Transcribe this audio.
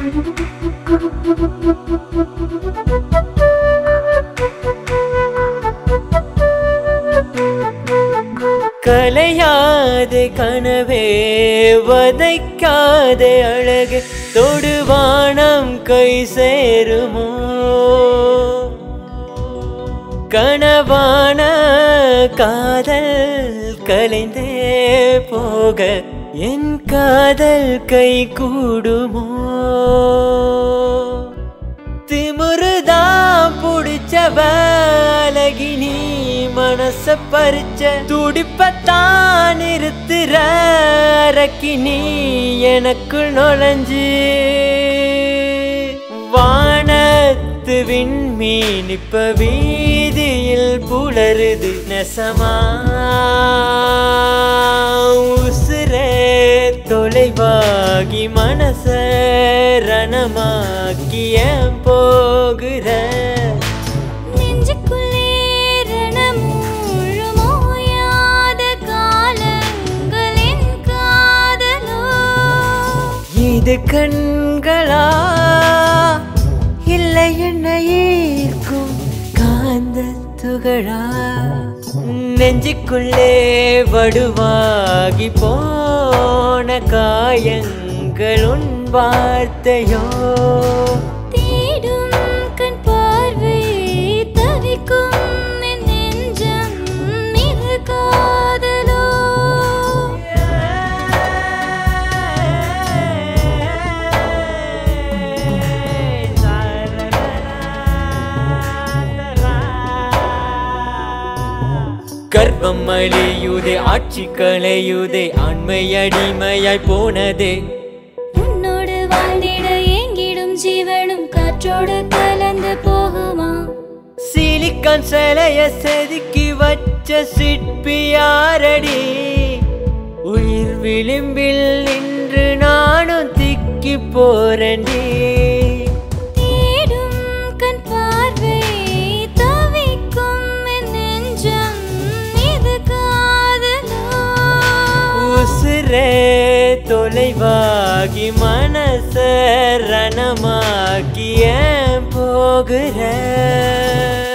கலையாத கனவே வதைக்காத அழகு தொடுவானம் கை சேருமோ கனவான காதல் கலைந்தே போக என் காதல் கை கூடுமோ திமுருதான் புடிச்சவ அழகி நீ மனச பறிச்ச துடிப்பத்தான் நிறுத்துற அரக்கி நீ எனக்குள் நுழைஞ்சு வானத்து விண்மீன் இப்ப வீதியில் புலருது நெசமா உசுரே தொலைவாகி மனச ரணமாக்கி ஏன் போகிற நெஞ்சுக்குள்ளே ரணமூழும் ஓயாத காலங்களின் காதலோ இது கண்களா இல்லை என்ன ஈர்க்கும் காந்த துகளா நெஞ்சுக்குள்ளே வடுவாகி போன காயங்கள் உன் வார்த்தையோ தேடும் கண் பார்வை தவிக்கும் என் நெஞ்சம் இது காதலோ கர்ப்பம் அழியுதே ஆட்சி களையுதே ஆண்மை அடிமையாய் போனதே உன்னோடு வாழ்ந்திட ஏங்கிடும் ஜீவனும் காற்றோடு கலந்து போகுமா சிலிக்கான் சிலைய செதுக்கி வச்ச சிற்பி யாரடி உயிர் விளிம்பில் நின்று நானும் திக்கி போறேன்டி தேடும் கண் பார்வை தவிக்கும் என் நெஞ்சம் இது காதலோ உசுரே தொலைவாகி மனச ரணமாக்கி ஏன் போகிற